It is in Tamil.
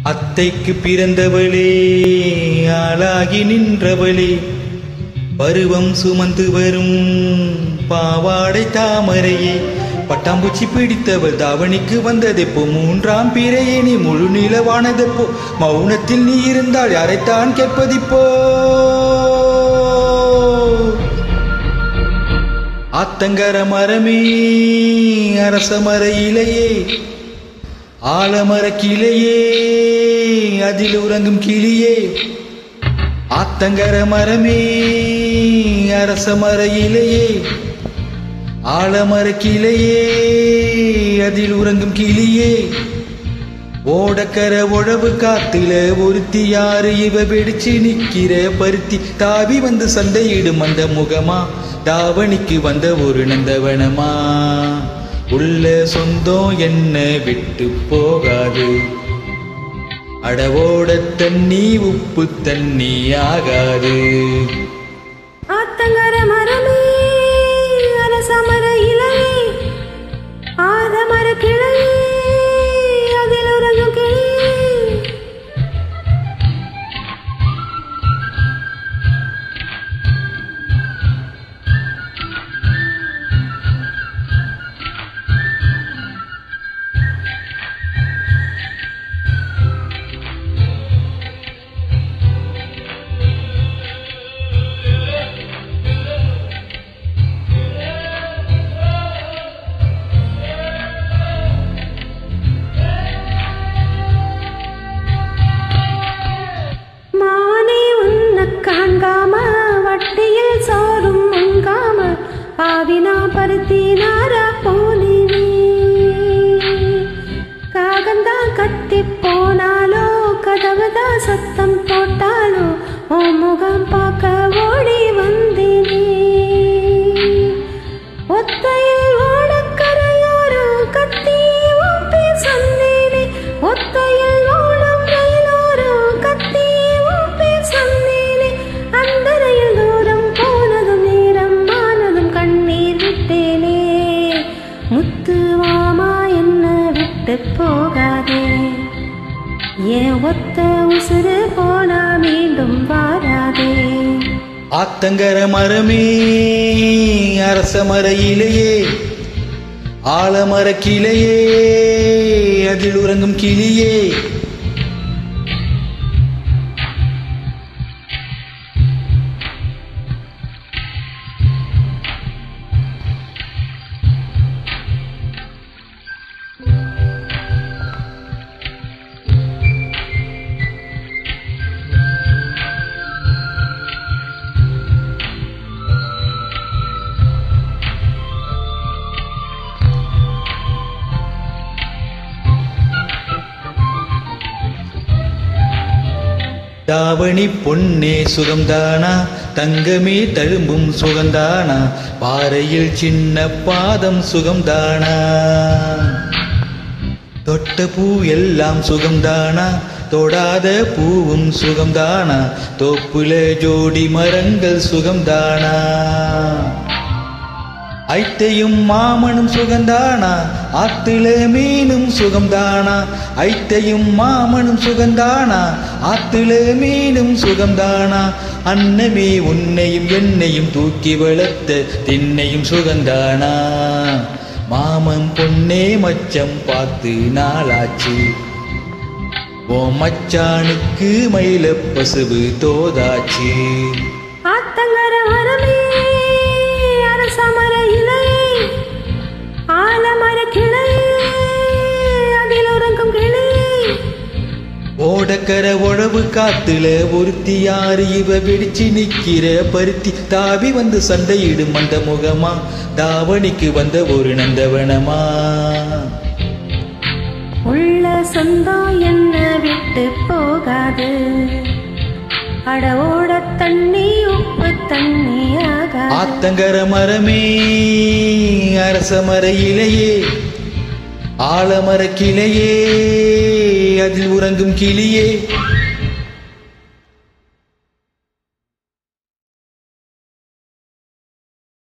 அத்தைக்கு பிறந்தவளே ஆளாகி நின்றவளே பருவம் சுமந்து வரும் பாவாடை தாமரையே பட்டாம்பூச்சி பிடித்தவள் தாவணிக்கு வந்ததெப்போ மூன்றாம் பிறையே நீ முழு நிலவானதெப்போ மௌனத்தில் நீ இருந்தால் யாரைத்தான் கேட்பதிப்போ ஆத்தங்கர மரமே அரச மர இலையே ஆலமர கிளையே அதில் உறங்கும் கிளியே ஆத்தங்கர மரமே அரச மர இலையே ஆலமர கிளையே அதில் உறங்கும் கிளியே ஓடக்கர உழவு காத்துல ஒருத்தி யாரு இவ வெடிச்சு நிக்கிற பருத்தி தாவி வந்து சண்டையிடும் அந்த முகமா தாவணிக்கு வந்த ஒரு நந்தவனமா உள்ள சொந்தம் என்ன விட்டு போகாது அடவோட தண்ணி உப்பு தண்ணி ஆகாது ஆத்தங்கர மரமே அரசமர இலையே ஆதமர கிளையே அதில் உறங்கும் கிளியே மானே உன்னை காண்காம வட்டியில் சோறும் உண்காம பாவினா பருத்தி நாரா போலினே காகந்தான் கத்தி போனாலோ கதவுதா சத்தம் போட்டாலோ ஓ முகம் பார்க்க ஓடி வந்தேனே ஒத்தையில் ஓடக்கரையோரம் கத்தி ஊப்பி சொன்னேனே ஒத்தையில் ஓடும் ரயிலோரம் கத்தி ஊப்பி சொன்னேனே அந்த ரயில் தூரம் போனதும் நேரம் ஆனதும் கண்ணீர் விட்டேனே முத்து மாமா என்ன விட்டு போகாதே ஏன் ஒத்த உசுறு போனா மீண்டும் வாராதே ஆத்தங்கர மரமே அரச மர இலையே ஆலமர கிளையே அதில் உறங்கும் கிளியே தாவணி பொன்னே சுகம்தானா தங்கமே தழும்பும் சுகம்தானா பாறையில் சின்ன பாதம் சுகம்தானா தொட்ட பூ எல்லாம் சுகம்தானா தொடாத பூவும் சுகம்தானா தோப்புல ஜோடி மரங்கள் சுகம்தானா ஐத்தையும் மாமனும் சுகந்தானா ஆத்துல மீனும் சுகம்தானா ஐத்தையும் மாமனும் சுகந்தானா ஆத்துல மீனும் சுகம்தானா அன்னமே உன்னையும் என்னையும் தூக்கி வளர்த்த திண்ணையும் சுகந்தானா மாமன் பொன்னே மச்சம் பார்த்து நாளாச்சு ஓ மச்சானுக்கு மயில பசுவு தோதாச்சு ஆத்தங்கர மரமே அரசமர இலையே ஆலமர கிளையே அதில் உறங்கும் கிளியே ஓடக்கர உழவு காத்துல ஒருத்தி யாரு இவ வெடிச்சு நிக்கிற பருத்தி தாவி வந்து சண்டையிடும் அந்த முகமா தாவணிக்கு வந்த ஒரு நந்தவனமா உள்ள சொந்தம் என்ன விட்டு போகாது அட ஓட தண்ணி உப்பு தண்ணி ஆகாது ஆத்தங்கர மரமே அரச மர இலையே ஆலமர கிளையே அதில் உறங்கும் கிளியே